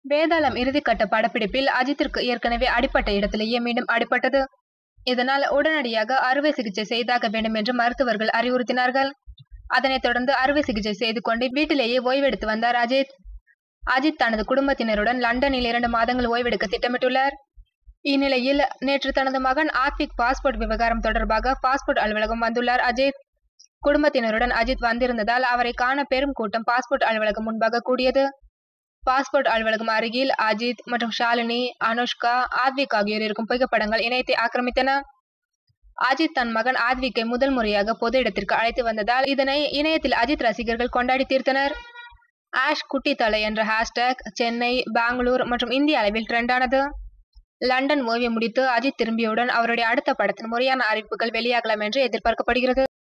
வேதாளம் இறுதிக்கட்ட படப்பிடிப்பில் அஜித்திற்கு ஏற்கனவே அடிப்பட்ட இடத்திலேயே மீண்டும் அடிபட்டது இதனால் உடனடியாக அறுவை சிகிச்சை செய்தாக வேண்டும் என்று மருத்துவர்கள் அறிவுறுத்தினார்கள் அதனைத் தொடர்ந்து அறுவை சிகிச்சை செய்து கொண்டு வீட்டிலேயே ஓய்வெடுத்து வந்தார் அஜித் அஜித் தனது குடும்பத்தினருடன் லண்டனில் இரண்டு மாதங்கள் ஓய்வெடுக்க திட்டமிட்டுள்ளார் இந்நிலையில் நேற்று தனது மகன் ஆத்விக் பாஸ்போர்ட் விவகாரம் தொடர்பாக பாஸ்போர்ட் அலுவலகம் வந்துள்ளார் அஜித் குடும்பத்தினருடன் அஜித் வந்திருந்ததால் அவரை காண பெரும் கூட்டம் பாஸ்போர்ட் அலுவலகம் முன்பாக கூடியது பாஸ்போர்ட் அலுவலகம் அருகில் அஜித் மற்றும் ஷாலினி அனுஷ்கா ஆத்விக் ஆகியோர் இருக்கும் புகைப்படங்கள் இணையத்தை ஆக்கிரமித்தன அஜித் தன் மகன் ஆத்விக்கை முதல் முறையாக பொது இடத்திற்கு அழைத்து வந்ததால் இதனை இணையத்தில் அஜித் ரசிகர்கள் கொண்டாடி தீர்த்தனர் ஆஷ் குட்டி தலை என்ற ஹேஷ்டேக் சென்னை பெங்களூர் மற்றும் இந்திய அளவில் ட்ரெண்டானது லண்டன் ஓவியம் முடித்து அஜித் திரும்பியவுடன் அவருடைய அடுத்த படத்தின் முறையான அறிவிப்புகள் வெளியாகலாம் என்று எதிர்பார்க்கப்படுகிறது